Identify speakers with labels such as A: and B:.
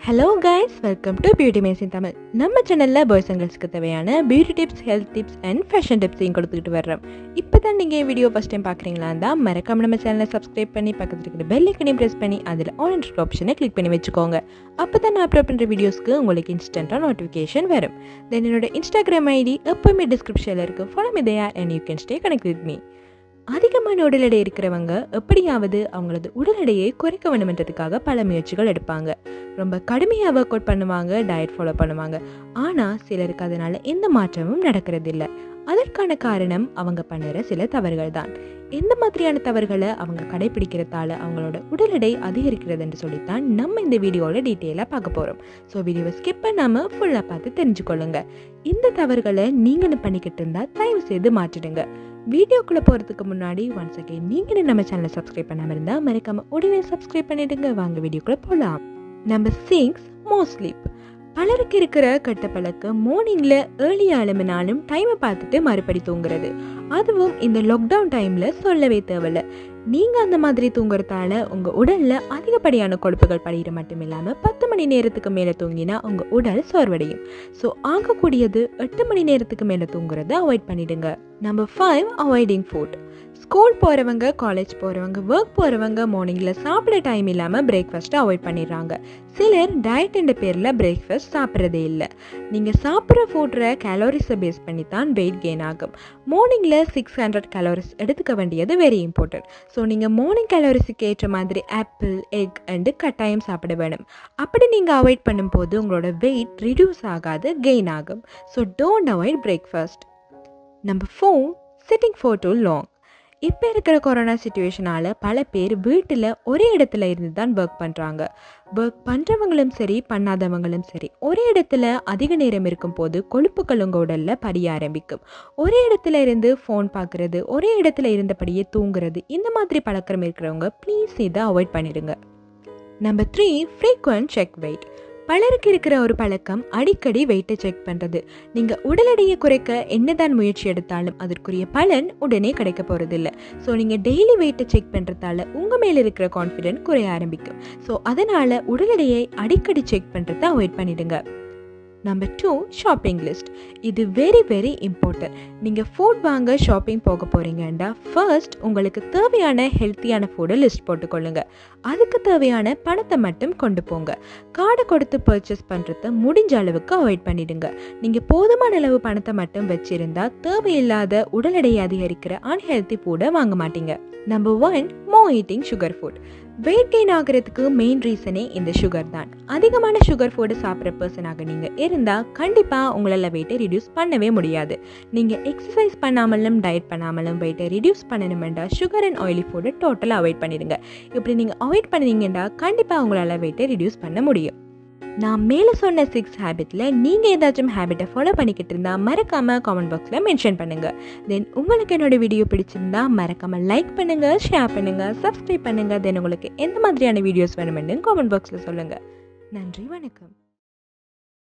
A: hello guys welcome to beauty machine Tamil நம்ம சேனலில் boys and கேர்ள்ஸ்க்கு தேவையான beauty tips health tips and fashion டிப்ஸையும் கொடுத்துக்கிட்டு வர்றோம் இப்போ தான் நீங்கள் வீடியோ ஃபஸ்ட் டைம் பார்க்குறீங்களா தான் மறக்காம நம்ம சேனலை சப்ஸ்கிரைப் பண்ணி பக்கத்தில் இருக்கிற பெல் ஐக்கனையும் ப்ரெஸ் பண்ணி அதில் ஆல் இன்ட்ரு ஆப்ஷனை கிளிக் பண்ணி வச்சுக்கோங்க அப்போ தான் நான் அப்லோட் பண்ணுற வீடியோஸ்க்கு உங்களுக்கு இன்ஸ்டண்ட்டாக நோட்டிஃபிகேஷன் வரும் தென் என்னோட இன்ஸ்டாகிராம் ஐடி எப்போவுமே டிஸ்கிரிப்ஷனில் இருக்குது follow me there and you can stay connect with me அதிகமான உடல் எடை இருக்கிறவங்க எப்படியாவது அவங்களது உடல் எடையை குறைக்க வேண்டுமென்றதுக்காக பல முயற்சிகள் எடுப்பாங்க ரொம்ப கடுமையாக ஒர்க் அவுட் பண்ணுவாங்க டயட் ஃபாலோ பண்ணுவாங்க ஆனால் சிலருக்கு அதனால எந்த மாற்றமும் நடக்கிறதில்ல அதற்கான காரணம் அவங்க பண்ணுற சில தவறுகள் தான் எந்த மாதிரியான தவறுகளை அவங்க கடைபிடிக்கிறதால அவங்களோட உடல் எடை அதிகரிக்கிறதுன்னு சொல்லித்தான் நம்ம இந்த வீடியோவில் டீட்டெயிலாக பார்க்க போகிறோம் ஸோ வீடியோவை ஸ்கிப் பண்ணாமல் ஃபுல்லாக பார்த்து தெரிஞ்சுக்கொள்ளுங்க இந்த தவறுகளை நீங்களும் பண்ணிக்கிட்டு இருந்தால் தயவு செய்து மாற்றிடுங்க வீடியோக்குள்ளே போகிறதுக்கு முன்னாடி ஒன்ஸ் அகேன் நீங்கள் நம்ம சேனலை சப்ஸ்கிரைப் பண்ணாமல் இருந்தால் மறக்காமல் உடனே சப்ஸ்கிரைப் பண்ணிடுங்க வாங்க வீடியோக்குள்ளே போகலாம் நம்பர் சிக்ஸ் மோ ஸ்லீப் பலருக்கு இருக்கிற கெட்ட பழக்கம் மார்னிங்கில் ஏர்லியாக எழும்பினாலும் டைமை பார்த்துட்டு மறுபடி தூங்குறது அதுவும் இந்த லாக்டவுன் டைமில் சொல்லவே தேவையில்ல நீங்கள் அந்த மாதிரி தூங்குறதால உங்கள் உடலில் அதிகப்படியான கொழுப்புகள் படிகிற மட்டும் இல்லாமல் பத்து மணி நேரத்துக்கு மேலே தூங்கினா உங்கள் உடல் சோர்வடையும் ஸோ ஆகக்கூடியது எட்டு மணி நேரத்துக்கு மேலே தூங்குறத அவாய்ட் பண்ணிடுங்க number five avoiding food school போகிறவங்க காலேஜ் போகிறவங்க ஒர்க் போகிறவங்க மார்னிங்கில் சாப்பிட டைம் இல்லாமல் பிரேக்ஃபாஸ்ட்டை அவாய்ட் பண்ணிடுறாங்க சிலர் டயட்டுன்ற பேரில் பிரேக்ஃபாஸ்ட் சாப்பிட்றதே இல்லை நீங்கள் சாப்பிட்ற ஃபுட்ற கேலோரிஸை பேஸ் பண்ணி தான் வெயிட் கெயின் ஆகும் மார்னிங்கில் சிக்ஸ் ஹண்ட்ரட் கேலோரிஸ் எடுத்துக்க வேண்டியது வெரி இம்பார்ட்டன்ட் ஸோ நீங்கள் மார்னிங் கேலோரிஸுக்கு ஏற்ற மாதிரி ஆப்பிள் எக் அண்டு கட்டாயம் சாப்பிட வேணும் அப்படி நீங்கள் அவாய்ட் பண்ணும்போது உங்களோட வெயிட் ரிடியூஸ் ஆகாது கெயின் ஆகும் so don't avoid breakfast number four sitting for too long இப்போ இருக்கிற கொரோனா சுச்சுவேஷனால் பல பேர் வீட்டில் ஒரே இடத்துல இருந்து தான் ஒர்க் பண்ணுறாங்க ஒர்க் பண்ணுறவங்களும் சரி பண்ணாதவங்களும் சரி ஒரே இடத்துல அதிக நேரம் இருக்கும் போது கொழுப்புகள் உங்கள் உடலில் படிய ஆரம்பிக்கும் ஒரே இடத்துல இருந்து ஃபோன் பார்க்குறது ஒரே இடத்துல இருந்தபடியே தூங்குறது இந்த மாதிரி பழக்கம் இருக்கிறவங்க ப்ளீஸ் இதை அவாய்ட் பண்ணிடுங்க number three frequent check weight பலருக்கு இருக்கிற ஒரு பழக்கம் அடிக்கடி வெயிட்டை செக் பண்ணுறது நீங்கள் உடல் எடையை குறைக்க என்னதான் முயற்சி எடுத்தாலும் அதற்குரிய பலன் உடனே கிடைக்க போகிறதில்ல ஸோ நீங்கள் டெய்லி வெயிட்டை செக் பண்ணுறதால உங்கள் மேலே இருக்கிற கான்ஃபிடென்ட் குறைய ஆரம்பிக்கும் ஸோ அதனால் உடல் எடையை அடிக்கடி செக் பண்ணுறத அவாய்ட் பண்ணிடுங்க நம்பர் டூ ஷாப்பிங் லிஸ்ட் இது வெரி வெரி இம்பார்ட்டன்ட் நீங்கள் ஃபுட் வாங்க ஷாப்பிங் போக போகிறீங்கன்னா ஃபர்ஸ்ட் உங்களுக்கு தேவையான ஹெல்த்தியான ஃபுட்டை லிஸ்ட் போட்டுக்கொள்ளுங்க அதுக்கு தேவையான பணத்தை மட்டும் கொண்டு போங்க கார்டை கொடுத்து பர்ச்சேஸ் பண்ணுறத முடிஞ்ச அளவுக்கு அவாய்ட் பண்ணிடுங்க நீங்கள் போதுமான அளவு பணத்தை மட்டும் வச்சிருந்தா தேவையில்லாத உடல் எடையை அதிகரிக்கிற அன்ஹெல்த்தி ஃபுட்டை வாங்க மாட்டீங்க number one more eating sugar food weight gain ஆகிறதுக்கு மெயின் ரீசனே இந்த சுகர் தான் அதிகமான சுகர் ஃபுட்டு சாப்பிட்ற பர்சனாக நீங்கள் இருந்தால் கண்டிப்பாக உங்களால் வெயிட்டை ரிடியூஸ் பண்ணவே முடியாது நீங்கள் எக்ஸசைஸ் பண்ணாமலும் டயட் பண்ணாமலும் வெயிட்டை ரிடியூஸ் பண்ணணுமெண்டா சுகர் அண்ட் ஆயிலி ஃபுட்டை டோட்டலாக அவாய்ட் பண்ணிடுங்க இப்படி நீங்கள் அவாய்ட் பண்ணினீங்கன்னா கண்டிப்பாக உங்களால் வெயிட்டை ரிடியூஸ் பண்ண முடியும் நான் மேலே சொன்ன சிக்ஸ் ஹேபிட்டில் நீங்கள் ஏதாச்சும் ஹேபிட்டை ஃபாலோ பண்ணிக்கிட்டு இருந்தால் மறக்காமல் காமெண்ட் பாக்ஸில் மென்ஷன் பண்ணுங்கள் தென் உங்களுக்கு என்னோட வீடியோ பிடிச்சிருந்தா மறக்காமல் லைக் பண்ணுங்கள் ஷேர் பண்ணுங்கள் சப்ஸ்கிரைப் பண்ணுங்கள் தென் உங்களுக்கு எந்த மாதிரியான வீடியோஸ் வேணுமென்னு காமெண்ட் பாக்ஸில் சொல்லுங்கள் நன்றி வணக்கம்